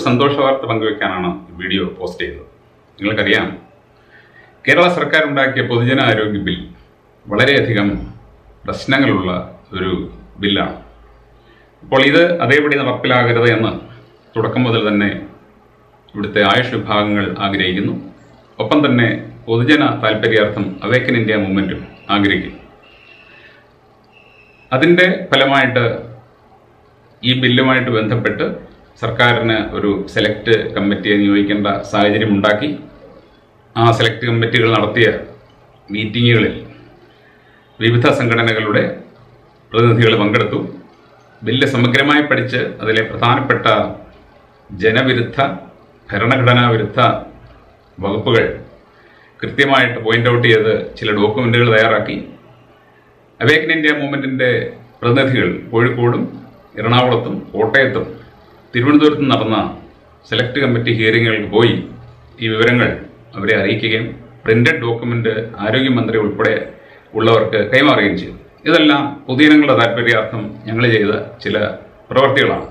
സന്തോഷ വാർത്ത പങ്കുവെക്കാനാണ് ഈ വീഡിയോ പോസ്റ്റ് ചെയ്തത് നിങ്ങൾക്കറിയാം കേരള സർക്കാർ ഉണ്ടാക്കിയ പൊതുജന ആരോഗ്യ ബിൽ വളരെയധികം പ്രശ്നങ്ങളുള്ള ഒരു ബില്ലാണ് അപ്പോൾ ഇത് അതേപടി നടപ്പിലാകരുത് എന്ന് തുടക്കം മുതൽ തന്നെ ഇവിടുത്തെ ആയുഷ് വിഭാഗങ്ങൾ ആഗ്രഹിക്കുന്നു ഒപ്പം തന്നെ പൊതുജന താല്പര്യാർത്ഥം അവേക്കൻ ഇന്ത്യ മൂവ്മെൻറ്റും ആഗ്രഹിക്കുന്നു അതിൻ്റെ ഫലമായിട്ട് ഈ ബില്ലുമായിട്ട് ബന്ധപ്പെട്ട് സർക്കാരിന് ഒരു സെലക്ട് കമ്മിറ്റിയെ നിയോഗിക്കേണ്ട സാഹചര്യം ഉണ്ടാക്കി ആ സെലക്ട് കമ്മിറ്റികൾ നടത്തിയ മീറ്റിങ്ങുകളിൽ വിവിധ സംഘടനകളുടെ പ്രതിനിധികൾ പങ്കെടുത്തു ബില്ല് സമഗ്രമായി പഠിച്ച് അതിലെ പ്രധാനപ്പെട്ട ജനവിരുദ്ധ ഭരണഘടനാ വിരുദ്ധ വകുപ്പുകൾ കൃത്യമായിട്ട് പോയിന്റ് ഔട്ട് ചെയ്ത് ചില ഡോക്യുമെന്റുകൾ തയ്യാറാക്കി അവേക്കൻ ഇന്ത്യ മൂവ്മെന്റിന്റെ പ്രതിനിധികൾ കോഴിക്കോടും എറണാകുളത്തും കോട്ടയത്തും തിരുവനന്തപുരത്തും നടന്ന സെലക്ട് കമ്മിറ്റി ഹിയറിങ്ങുകൾക്ക് പോയി ഈ വിവരങ്ങൾ അവരെ അറിയിക്കുകയും പ്രിന്റഡ് ഡോക്യുമെന്റ് ആരോഗ്യമന്ത്രി ഉൾപ്പെടെ ഉള്ളവർക്ക് കൈമാറുകയും ചെയ്തു ഇതെല്ലാം പൊതുജനങ്ങളുടെ താല്പര്യാർത്ഥം ഞങ്ങൾ ചെയ്ത ചില പ്രവർത്തികളാണ്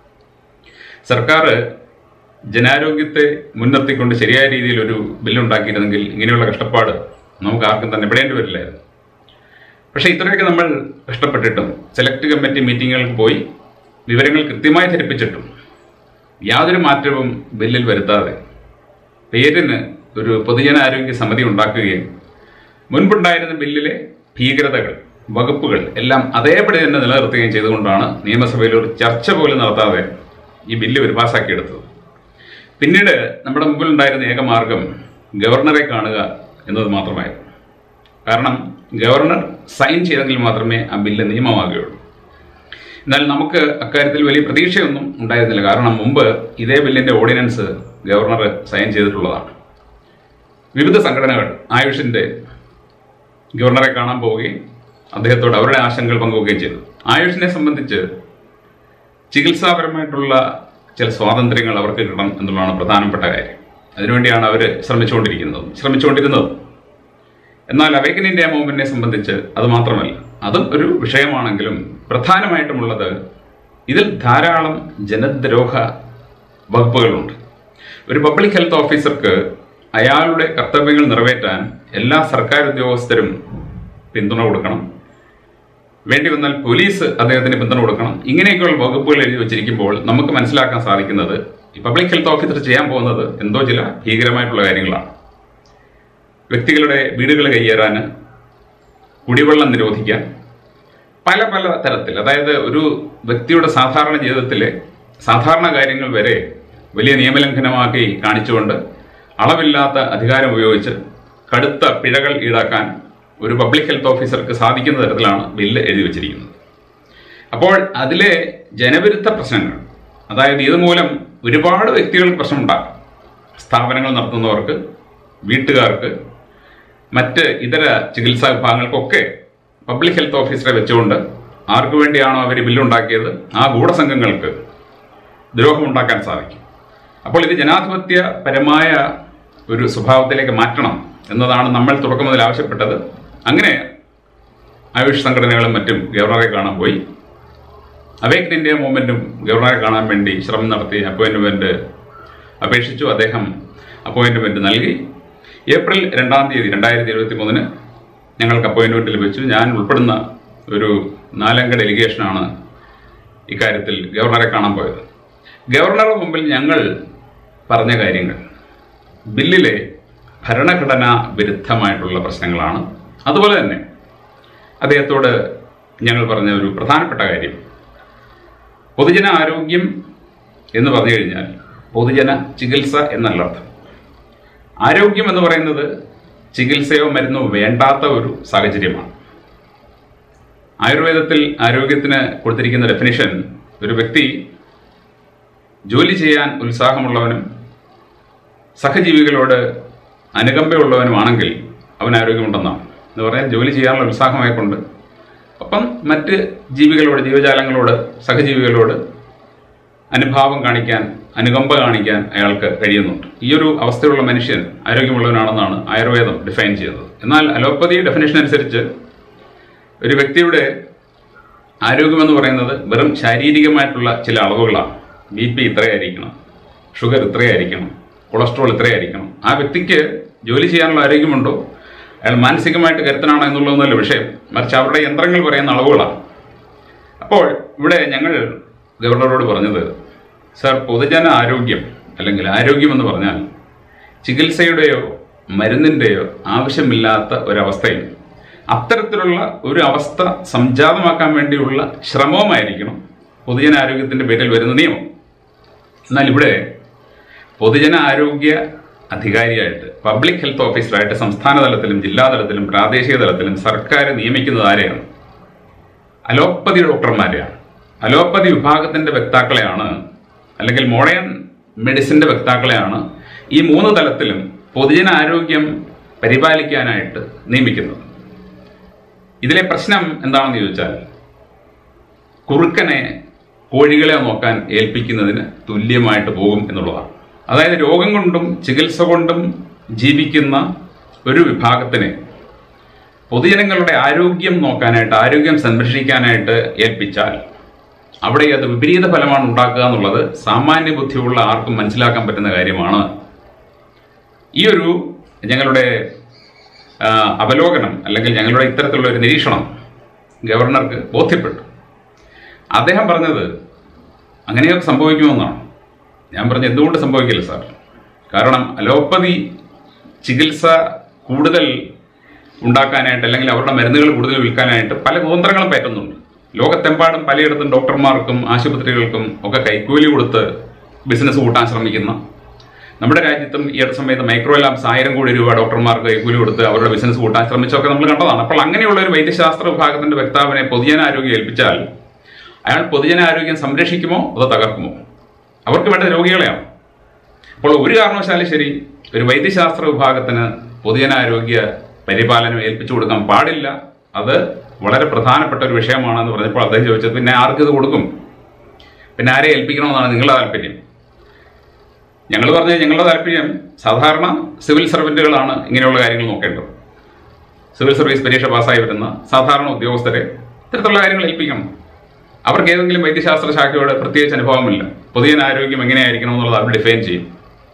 സർക്കാർ ജനാരോഗ്യത്തെ മുൻനിർത്തിക്കൊണ്ട് ശരിയായ രീതിയിൽ ഒരു ബില്ലുണ്ടാക്കിയിരുന്നെങ്കിൽ ഇങ്ങനെയുള്ള കഷ്ടപ്പാട് നമുക്ക് ആർക്കും തന്നെ പെടേണ്ടി വരില്ലായിരുന്നു പക്ഷേ ഇത്രയൊക്കെ നമ്മൾ കഷ്ടപ്പെട്ടിട്ടും സെലക്ട് കമ്മിറ്റി മീറ്റിങ്ങുകൾക്ക് പോയി വിവരങ്ങൾ കൃത്യമായി ധരിപ്പിച്ചിട്ടും യാതൊരു മാറ്റവും ബില്ലിൽ വരുത്താതെ പേരിന് ഒരു പൊതുജനാരോഗ്യ സമിതി ഉണ്ടാക്കുകയും മുൻപുണ്ടായിരുന്ന ബില്ലിലെ ഭീകരതകൾ വകുപ്പുകൾ എല്ലാം അതേപടി തന്നെ നിലനിർത്തുകയും ചെയ്തുകൊണ്ടാണ് നിയമസഭയിൽ ഒരു ചർച്ച പോലും നടത്താതെ ഈ ബില്ല് ഒരു പാസ്സാക്കിയെടുത്തത് പിന്നീട് നമ്മുടെ മുമ്പിൽ ഉണ്ടായിരുന്ന ഏക മാർഗം ഗവർണറെ കാണുക എന്നത് മാത്രമായിരുന്നു കാരണം ഗവർണർ സൈൻ ചെയ്തെങ്കിൽ മാത്രമേ ആ ബില്ല് നിയമമാകുകയുള്ളൂ എന്നാൽ നമുക്ക് അക്കാര്യത്തിൽ വലിയ പ്രതീക്ഷയൊന്നും ഉണ്ടായിരുന്നില്ല കാരണം മുമ്പ് ഇതേ ബില്ലിന്റെ ഓർഡിനൻസ് ഗവർണർ സൈൻ ചെയ്തിട്ടുള്ളതാണ് വിവിധ സംഘടനകൾ ആയുഷിന്റെ ഗവർണറെ കാണാൻ പോവുകയും അദ്ദേഹത്തോട് അവരുടെ ആശങ്കകൾ പങ്കുവയ്ക്കുകയും ചെയ്തു ആയുഷിനെ സംബന്ധിച്ച് ചികിത്സാപരമായിട്ടുള്ള ചില സ്വാതന്ത്ര്യങ്ങൾ അവർക്ക് കിട്ടണം എന്നുള്ളതാണ് പ്രധാനപ്പെട്ട കാര്യം അതിനുവേണ്ടിയാണ് അവർ ശ്രമിച്ചുകൊണ്ടിരിക്കുന്നത് ശ്രമിച്ചുകൊണ്ടിരുന്നത് എന്നാൽ അവേക്കൻ ഇന്ത്യ മൂവ്മെന്റിനെ സംബന്ധിച്ച് അത് മാത്രമല്ല അതും ഒരു വിഷയമാണെങ്കിലും പ്രധാനമായിട്ടുമുള്ളത് ഇതിൽ ധാരാളം ജനദ്രോഹ വകുപ്പുകളുണ്ട് ഒരു പബ്ലിക് ഹെൽത്ത് ഓഫീസർക്ക് അയാളുടെ കർത്തവ്യങ്ങൾ നിറവേറ്റാൻ എല്ലാ സർക്കാർ ഉദ്യോഗസ്ഥരും പിന്തുണ കൊടുക്കണം വേണ്ടി വന്നാൽ പോലീസ് അദ്ദേഹത്തിന് പിന്തുണ കൊടുക്കണം ഇങ്ങനെയൊക്കെയുള്ള വകുപ്പുകൾ എഴുതി വെച്ചിരിക്കുമ്പോൾ നമുക്ക് മനസ്സിലാക്കാൻ സാധിക്കുന്നത് ഈ പബ്ലിക് ഹെൽത്ത് ഓഫീസർ ചെയ്യാൻ പോകുന്നത് എന്തോ ചില ഭീകരമായിട്ടുള്ള കാര്യങ്ങളാണ് വ്യക്തികളുടെ വീടുകൾ കയ്യേറാൻ കുടിവെള്ളം നിരോധിക്കാൻ പല പല തരത്തിൽ അതായത് ഒരു വ്യക്തിയുടെ സാധാരണ ജീവിതത്തിലെ സാധാരണ കാര്യങ്ങൾ വരെ വലിയ നിയമലംഘനമാക്കി കാണിച്ചുകൊണ്ട് അളവില്ലാത്ത അധികാരം ഉപയോഗിച്ച് കടുത്ത പിഴകൾ ഈടാക്കാൻ ഒരു പബ്ലിക് ഹെൽത്ത് ഓഫീസർക്ക് സാധിക്കുന്ന തരത്തിലാണ് ബില്ല് എഴുതി വച്ചിരിക്കുന്നത് അപ്പോൾ അതിലെ ജനവിരുദ്ധ പ്രശ്നങ്ങൾ അതായത് ഇതുമൂലം ഒരുപാട് വ്യക്തികൾക്ക് പ്രശ്നമുണ്ടാകും സ്ഥാപനങ്ങൾ നടത്തുന്നവർക്ക് വീട്ടുകാർക്ക് മറ്റ് ഇതര ചികിത്സാ വിഭാഗങ്ങൾക്കൊക്കെ പബ്ലിക് ഹെൽത്ത് ഓഫീസറെ വെച്ചുകൊണ്ട് ആർക്കു വേണ്ടിയാണോ അവർ ബില്ലുണ്ടാക്കിയത് ആ ഗൂഢസംഘങ്ങൾക്ക് ദ്രോഹമുണ്ടാക്കാൻ സാധിക്കും അപ്പോൾ ഇത് ജനാധിപത്യപരമായ ഒരു സ്വഭാവത്തിലേക്ക് മാറ്റണം എന്നതാണ് നമ്മൾ തുടക്കം മുതൽ ആവശ്യപ്പെട്ടത് അങ്ങനെ ആയുഷ് സംഘടനകളും മറ്റും ഗവർണറെ കാണാൻ പോയി അവേക്കൻ ഇന്ത്യ മൂവ്മെന്റും ഗവർണറെ കാണാൻ വേണ്ടി ശ്രമം നടത്തി അപ്പോയിന്റ്മെന്റ് അപേക്ഷിച്ചു അദ്ദേഹം അപ്പോയിന്റ്മെന്റ് നൽകി ഏപ്രിൽ രണ്ടാം തീയതി രണ്ടായിരത്തി ഇരുപത്തി മൂന്നിന് ഞങ്ങൾക്ക് അപ്പോയിന്റ്മെന്റ് ലഭിച്ചു ഞാൻ ഉൾപ്പെടുന്ന ഒരു നാലംഗ ഡെലിഗേഷനാണ് ഇക്കാര്യത്തിൽ ഗവർണറെ കാണാൻ പോയത് ഗവർണറുടെ മുമ്പിൽ ഞങ്ങൾ പറഞ്ഞ കാര്യങ്ങൾ ബില്ലിലെ ഭരണഘടനാ വിരുദ്ധമായിട്ടുള്ള പ്രശ്നങ്ങളാണ് അതുപോലെ തന്നെ അദ്ദേഹത്തോട് ഞങ്ങൾ പറഞ്ഞ ഒരു പ്രധാനപ്പെട്ട കാര്യം പൊതുജന ആരോഗ്യം എന്ന് പറഞ്ഞു കഴിഞ്ഞാൽ പൊതുജന ചികിത്സ എന്നല്ല അർത്ഥം ആരോഗ്യം എന്ന് പറയുന്നത് ചികിത്സയോ മരുന്നോ വേണ്ടാത്ത ഒരു സാഹചര്യമാണ് ആയുർവേദത്തിൽ ആരോഗ്യത്തിന് കൊടുത്തിരിക്കുന്ന ഡെഫിനിഷൻ ഒരു വ്യക്തി ജോലി ചെയ്യാൻ ഉത്സാഹമുള്ളവനും സഹജീവികളോട് അനുകമ്പയുള്ളവനുമാണെങ്കിൽ അവൻ ആരോഗ്യമുണ്ടെന്നാണ് എന്ന് പറയാൻ ജോലി ചെയ്യാനുള്ള ഉത്സാഹമായിക്കൊണ്ട് ഒപ്പം മറ്റ് ജീവികളോട് ജീവജാലങ്ങളോട് സഹജീവികളോട് അനുഭാവം കാണിക്കാൻ അനുകമ്പ കാണിക്കാൻ അയാൾക്ക് കഴിയുന്നുണ്ട് ഈ ഒരു അവസ്ഥയുള്ള മനുഷ്യൻ ആരോഗ്യമുള്ളവനാണെന്നാണ് ആയുർവേദം ഡിഫൈൻ ചെയ്യുന്നത് എന്നാൽ അലോപ്പതി ഡെഫിനേഷൻ അനുസരിച്ച് ഒരു വ്യക്തിയുടെ ആരോഗ്യമെന്ന് പറയുന്നത് വെറും ശാരീരികമായിട്ടുള്ള ചില അളവുകളാണ് ബി പി ഇത്രയായിരിക്കണം ഷുഗർ ഇത്രയായിരിക്കണം കൊളസ്ട്രോൾ ഇത്രയായിരിക്കണം ആ വ്യക്തിക്ക് ജോലി ചെയ്യാനുള്ള ആരോഗ്യമുണ്ടോ അയാൾ മാനസികമായിട്ട് കരുത്തനാണോ എന്നുള്ളതൊന്നുമല്ല വിഷയം മറിച്ച് അവരുടെ യന്ത്രങ്ങൾ പറയുന്ന അളവുകളാണ് അപ്പോൾ ഇവിടെ ഞങ്ങൾ ഗവർണറോട് പറഞ്ഞത് സാർ പൊതുജന ആരോഗ്യം അല്ലെങ്കിൽ ആരോഗ്യം എന്ന് പറഞ്ഞാൽ ചികിത്സയുടെയോ മരുന്നിൻ്റെയോ ആവശ്യമില്ലാത്ത ഒരവസ്ഥയും അത്തരത്തിലുള്ള ഒരു അവസ്ഥ സംജാതമാക്കാൻ വേണ്ടിയുള്ള ശ്രമവുമായിരിക്കണം പൊതുജന ആരോഗ്യത്തിൻ്റെ പേരിൽ വരുന്ന നിയമം എന്നാൽ ഇവിടെ പൊതുജന ആരോഗ്യ അധികാരിയായിട്ട് പബ്ലിക് ഹെൽത്ത് ഓഫീസറായിട്ട് സംസ്ഥാന തലത്തിലും ജില്ലാ തലത്തിലും പ്രാദേശിക തലത്തിലും സർക്കാർ നിയമിക്കുന്നത് ആരെയാണ് അലോപ്പതി ഡോക്ടർമാരെയാണ് അലോപ്പതി വിഭാഗത്തിന്റെ വക്താക്കളെയാണ് അല്ലെങ്കിൽ മോഡേൺ മെഡിസിന്റെ വക്താക്കളെയാണ് ഈ മൂന്ന് തലത്തിലും പൊതുജന ആരോഗ്യം പരിപാലിക്കാനായിട്ട് നിയമിക്കുന്നത് ഇതിലെ പ്രശ്നം എന്താണെന്ന് ചോദിച്ചാൽ കുറുക്കനെ കോഴികളെ നോക്കാൻ ഏൽപ്പിക്കുന്നതിന് തുല്യമായിട്ട് പോകും എന്നുള്ളതാണ് അതായത് രോഗം കൊണ്ടും ചികിത്സ കൊണ്ടും ജീവിക്കുന്ന ഒരു വിഭാഗത്തിനെ പൊതുജനങ്ങളുടെ ആരോഗ്യം നോക്കാനായിട്ട് ആരോഗ്യം സംരക്ഷിക്കാനായിട്ട് ഏൽപ്പിച്ചാൽ അവിടെ അത് വിപരീത ഫലമാണ് ഉണ്ടാക്കുക എന്നുള്ളത് സാമാന്യ ബുദ്ധിയുള്ള ആർക്കും മനസ്സിലാക്കാൻ പറ്റുന്ന കാര്യമാണ് ഈ ഒരു ഞങ്ങളുടെ ആ, അവലോകനം അല്ലെങ്കിൽ ഞങ്ങളുടെ ഇത്തരത്തിലുള്ള ഒരു നിരീക്ഷണം ഗവർണർക്ക് ബോധ്യപ്പെട്ടു അദ്ദേഹം പറഞ്ഞത് അങ്ങനെയൊക്കെ സംഭവിക്കുമെന്നാണ് ഞാൻ പറഞ്ഞത് എന്തുകൊണ്ട് സംഭവിക്കില്ല സാർ കാരണം അലോപ്പതി ചികിത്സ കൂടുതൽ ഉണ്ടാക്കാനായിട്ട് അല്ലെങ്കിൽ അവരുടെ മരുന്നുകൾ കൂടുതൽ വിൽക്കാനായിട്ട് പല കുതന്ത്രങ്ങളും പറ്റുന്നുണ്ട് ലോകത്തെമ്പാടും പലയിടത്തും ഡോക്ടർമാർക്കും ആശുപത്രികൾക്കും ഒക്കെ കൈക്കൂലി കൊടുത്ത് ബിസിനസ് കൂട്ടാൻ ശ്രമിക്കുന്ന നമ്മുടെ രാജ്യത്തും ഈ അടുത്ത സമയത്ത് മൈക്രോ ലാബ്സ് ആയിരം കോടി രൂപ ഡോക്ടർമാർക്ക് കൈക്കൂലി കൊടുത്ത് അവരുടെ ബിസിനസ് കൂട്ടാൻ ശ്രമിച്ചൊക്കെ നമ്മൾ കണ്ടതാണ് അപ്പോൾ അങ്ങനെയുള്ള ഒരു വൈദ്യശാസ്ത്ര വിഭാഗത്തിന്റെ വക്താവിനെ പൊതുജനാരോഗ്യം ഏൽപ്പിച്ചാൽ അയാൾ പൊതുജനാരോഗ്യം സംരക്ഷിക്കുമോ അതോ തകർക്കുമോ അവർക്ക് വേണ്ട രോഗികളെയാണ് അപ്പോൾ ഒരു കാരണവശാലും ശരി ഒരു വൈദ്യശാസ്ത്ര വിഭാഗത്തിന് പൊതുജനാരോഗ്യ പരിപാലനം ഏൽപ്പിച്ചു കൊടുക്കാൻ പാടില്ല അത് വളരെ പ്രധാനപ്പെട്ട ഒരു വിഷയമാണെന്ന് പറഞ്ഞപ്പോൾ അദ്ദേഹം ചോദിച്ചത് പിന്നെ ആർക്ക് ഇത് കൊടുക്കും പിന്നെ ആരെ ഏൽപ്പിക്കണമെന്നാണ് നിങ്ങളുടെ താല്പര്യം ഞങ്ങൾ പറഞ്ഞത് ഞങ്ങളുടെ താല്പര്യം സാധാരണ സിവിൽ സർവൻറ്റുകളാണ് ഇങ്ങനെയുള്ള കാര്യങ്ങൾ നോക്കേണ്ടത് സിവിൽ സർവീസ് പരീക്ഷ പാസ്സായി വരുന്ന സാധാരണ ഉദ്യോഗസ്ഥരെ ഇത്തരത്തിലുള്ള കാര്യങ്ങൾ ഏൽപ്പിക്കണം അവർക്ക് ഏതെങ്കിലും വൈദ്യശാസ്ത്ര ശാഖയോട് പ്രത്യേകിച്ച് അനുഭവമില്ല പൊതുജനാരോഗ്യം എങ്ങനെയായിരിക്കണം എന്നുള്ളത് അവർ ഡിഫൈൻ ചെയ്യും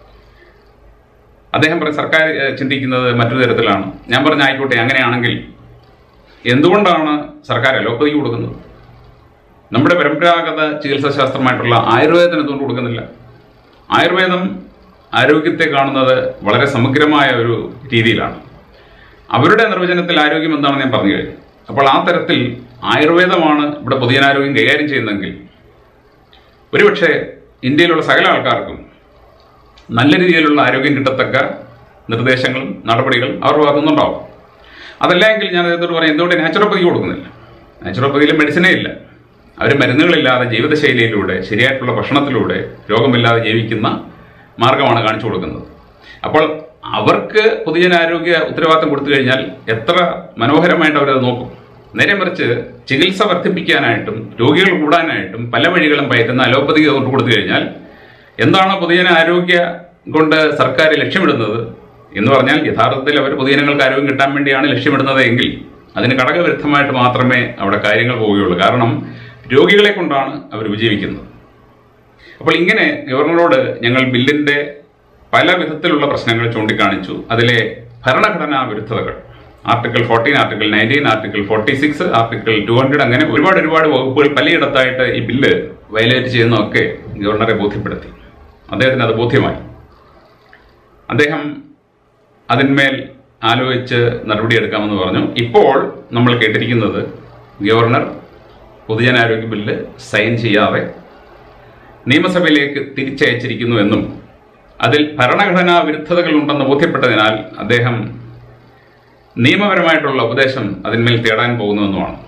അദ്ദേഹം പറഞ്ഞ സർക്കാർ ഏഹ്, ചിന്തിക്കുന്നത് മറ്റൊരു തരത്തിലാണ് ഞാൻ പറഞ്ഞ ആയിക്കോട്ടെ അങ്ങനെയാണെങ്കിൽ എന്തുകൊണ്ടാണ് സർക്കാർ അലോപ്പതിക്ക് കൊടുക്കുന്നത് നമ്മുടെ പരമ്പരാഗത ചികിത്സാ ശാസ്ത്രമായിട്ടുള്ള ആയുർവേദത്തിന് എന്തുകൊണ്ട് കൊടുക്കുന്നില്ല ആയുർവേദം ആരോഗ്യത്തെ കാണുന്നത് വളരെ സമഗ്രമായ ഒരു രീതിയിലാണ് അവരുടെ നിർവചനത്തിൽ ആരോഗ്യം എന്താണെന്ന് ഞാൻ പറഞ്ഞു കഴിഞ്ഞു അപ്പോൾ ആ തരത്തിൽ ആയുർവേദമാണ് ഇവിടെ പൊതുജനാരോഗ്യം കൈകാര്യം ചെയ്യുന്നതെങ്കിൽ ഒരുപക്ഷെ ഇന്ത്യയിലുള്ള സകല ആൾക്കാർക്കും നല്ല രീതിയിലുള്ള ആരോഗ്യം കിട്ടത്തക്ക നിർദ്ദേശങ്ങളും നടപടികളും അവർ ഭാഗത്തുനിന്നുണ്ടാവും അതല്ല എങ്കിൽ ഞാൻ അദ്ദേഹത്തോട് പറയാം എന്തുകൊണ്ട് നാച്ചുറോപ്പതി കൊടുക്കുന്നില്ല നാച്ചുറോപ്പതിയിൽ മെഡിസിനേ ഇല്ല അവർ മരുന്നുകളില്ലാതെ ജീവിതശൈലിയിലൂടെ ശരിയായിട്ടുള്ള ഭക്ഷണത്തിലൂടെ രോഗമില്ലാതെ ജീവിക്കുന്ന മാർഗമാണ് കാണിച്ചു കൊടുക്കുന്നത് അപ്പോൾ അവർക്ക് പൊതുജനാരോഗ്യ ഉത്തരവാദിത്തം കൊടുത്തു കഴിഞ്ഞാൽ എത്ര മനോഹരമായിട്ട് അവരത് നോക്കും നേരെ മറിച്ച് ചികിത്സ വർദ്ധിപ്പിക്കാനായിട്ടും രോഗികൾ കൂടാനായിട്ടും പല വഴികളും പയറ്റുന്ന അലോപ്പതി കൊണ്ട് കൊടുത്തു കഴിഞ്ഞാൽ എന്താണ് പൊതുജന ആരോഗ്യ കൊണ്ട് സർക്കാർ ലക്ഷ്യമിടുന്നത് എന്ന് പറഞ്ഞാൽ യഥാർത്ഥത്തിൽ അവർ പൊതുജനങ്ങൾക്ക് ആരോഗ്യം കിട്ടാൻ വേണ്ടിയാണ് ലക്ഷ്യമിടുന്നത് എങ്കിൽ അതിന് ഘടകവിരുദ്ധമായിട്ട് മാത്രമേ അവിടെ കാര്യങ്ങൾ പോവുകയുള്ളൂ കാരണം രോഗികളെ കൊണ്ടാണ് അവർ വിജയിക്കുന്നത് അപ്പോൾ ഇങ്ങനെ ഗവർണറോട് ഞങ്ങൾ ബില്ലിന്റെ പല വിധത്തിലുള്ള പ്രശ്നങ്ങൾ ചൂണ്ടിക്കാണിച്ചു അതിലെ ഭരണഘടനാ വിരുദ്ധതകൾ article fourteen article nineteen article forty six article two hundred അങ്ങനെ ഒരുപാട് ഒരുപാട് വകുപ്പുകൾ പലയിടത്തായിട്ട് ഈ ബില്ല് വയലേറ്റ് ചെയ്യുന്നതൊക്കെ ഗവർണറെ ബോധ്യപ്പെടുത്തി അദ്ദേഹത്തിന് അത് ബോധ്യമായി അദ്ദേഹം അതിന്മേൽ ആലോചിച്ച് നടപടിയെടുക്കാമെന്ന് പറഞ്ഞു ഇപ്പോൾ നമ്മൾ കേട്ടിരിക്കുന്നത് ഗവർണർ പൊതുജനാരോഗ്യ ബില്ല് സൈൻ ചെയ്യാതെ നിയമസഭയിലേക്ക് തിരിച്ചയച്ചിരിക്കുന്നു എന്നും അതിൽ ഭരണഘടനാ വിരുദ്ധതകൾ ഉണ്ടെന്ന് ബോധ്യപ്പെട്ടതിനാൽ അദ്ദേഹം നിയമപരമായിട്ടുള്ള ഉപദേശം അതിന്മേൽ തേടാൻ പോകുന്നുവെന്നുമാണ്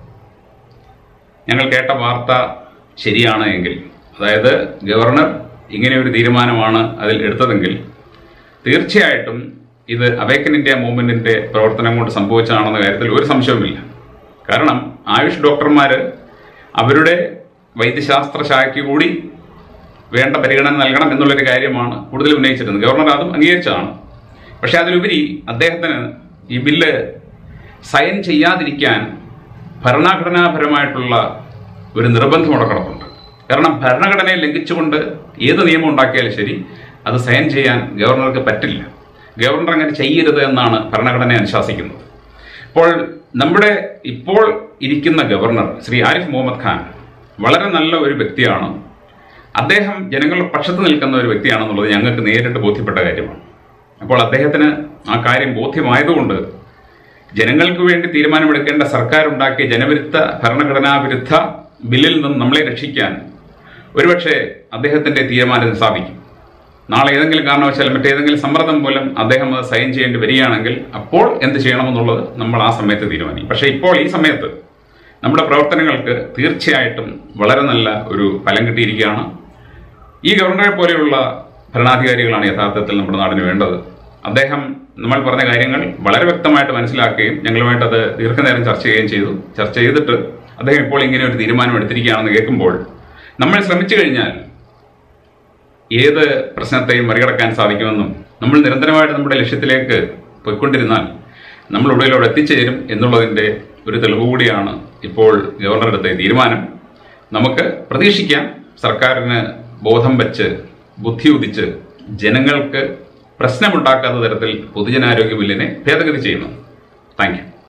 ഞങ്ങൾ കേട്ട വാർത്ത ശരിയാണ് എങ്കിൽ അതായത് ഗവർണർ ഇങ്ങനെ ഒരു തീരുമാനമാണ് അതിൽ എടുത്തതെങ്കിൽ തീർച്ചയായിട്ടും ഇത് അവേക്കൻ ഇന്ത്യ മൂവ്മെന്റിന്റെ പ്രവർത്തനം കൊണ്ട് സംഭവിച്ചതാണെന്ന കാര്യത്തിൽ ഒരു സംശയവുമില്ല കാരണം ആയുഷ് ഡോക്ടർമാർ അവരുടെ വൈദ്യശാസ്ത്ര ശാഖയ്ക്ക് കൂടി വേണ്ട പരിഗണന നൽകണം എന്നുള്ളൊരു കാര്യമാണ് കൂടുതൽ ഉന്നയിച്ചിരുന്നത് ഗവർണർ അതും അംഗീകരിച്ചതാണ് പക്ഷെ അതിലുപരി അദ്ദേഹത്തിന് ഈ ബില്ല് സൈൻ ചെയ്യാതിരിക്കാൻ ഭരണഘടനാപരമായിട്ടുള്ള ഒരു നിർബന്ധം അവിടെ കിടപ്പുണ്ട് കാരണം ഭരണഘടനയെ ലംഘിച്ചുകൊണ്ട് ഏത് നിയമം ഉണ്ടാക്കിയാലും ശരി അത് സൈൻ ചെയ്യാൻ ഗവർണർക്ക് പറ്റില്ല ഗവർണർ അങ്ങനെ ചെയ്യരുത് എന്നാണ് ഭരണഘടന അനുശാസിക്കുന്നത് ഇപ്പോൾ നമ്മുടെ ഇപ്പോൾ ഇരിക്കുന്ന ഗവർണർ ശ്രീ ആരിഫ് മുഹമ്മദ് ഖാൻ വളരെ നല്ല ഒരു വ്യക്തിയാണ് അദ്ദേഹം ജനങ്ങളുടെ പക്ഷത്ത് നിൽക്കുന്ന ഒരു വ്യക്തിയാണെന്നുള്ളത് ഞങ്ങൾക്ക് നേരിട്ട് ബോധ്യപ്പെട്ട കാര്യമാണ് അപ്പോൾ അദ്ദേഹത്തിന് ആ കാര്യം ബോധ്യമായതുകൊണ്ട് ജനങ്ങൾക്ക് വേണ്ടി തീരുമാനമെടുക്കേണ്ട സർക്കാർ ഉണ്ടാക്കിയ ജനവിരുദ്ധ ഭരണഘടനാ വിരുദ്ധ ബില്ലിൽ നിന്നും നമ്മളെ രക്ഷിക്കാൻ ഒരുപക്ഷെ അദ്ദേഹത്തിന്റെ തീരുമാനത്തിന് സാധിക്കും നാളെ ഏതെങ്കിലും കാരണവശാൽ മറ്റേതെങ്കിലും സമ്മർദ്ദം മൂലം അദ്ദേഹം അത് സൈൻ ചെയ്യേണ്ടി വരികയാണെങ്കിൽ അപ്പോൾ എന്ത് ചെയ്യണമെന്നുള്ളത് നമ്മൾ ആ സമയത്ത് തീരുമാനിക്കും പക്ഷേ ഇപ്പോൾ ഈ സമയത്ത് നമ്മുടെ പ്രവർത്തനങ്ങൾക്ക് തീർച്ചയായിട്ടും വളരെ നല്ല ഒരു ഫലം കിട്ടിയിരിക്കുകയാണ് ഈ ഗവർണറെ പോലെയുള്ള ഭരണാധികാരികളാണ് യഥാർത്ഥത്തിൽ നമ്മുടെ നാടിന് വേണ്ടത് അദ്ദേഹം നമ്മൾ പറഞ്ഞ കാര്യങ്ങൾ വളരെ വ്യക്തമായിട്ട് മനസ്സിലാക്കുകയും ഞങ്ങളുമായിട്ട് അത് ദീർഘനേരം ചർച്ച ചെയ്യുകയും ചെയ്തു ചർച്ച ചെയ്തിട്ട് അദ്ദേഹം ഇപ്പോൾ ഇങ്ങനെ ഒരു തീരുമാനം എടുത്തിരിക്കുകയാണെന്ന് കേൾക്കുമ്പോൾ നമ്മൾ ശ്രമിച്ചു കഴിഞ്ഞാൽ ഏത് പ്രശ്നത്തെയും മറികടക്കാൻ സാധിക്കുമെന്നും നമ്മൾ നിരന്തരമായിട്ട് നമ്മുടെ ലക്ഷ്യത്തിലേക്ക് പോയിക്കൊണ്ടിരുന്നാൽ നമ്മൾ ഉള്ളിലോട് എത്തിച്ചേരും എന്നുള്ളതിൻ്റെ ഒരു തെളിവ് കൂടിയാണ് ഇപ്പോൾ ഗവർണർ എടുത്ത ഈ തീരുമാനം നമുക്ക് പ്രതീക്ഷിക്കാം സർക്കാരിന് ബോധം വെച്ച് ബുദ്ധി ഉദിച്ച് ജനങ്ങൾക്ക് പ്രശ്നമുണ്ടാക്കാത്ത തരത്തിൽ പൊതുജനാരോഗ്യ ബില്ലിനെ ഭേദഗതി ചെയ്യുന്നു താങ്ക് യു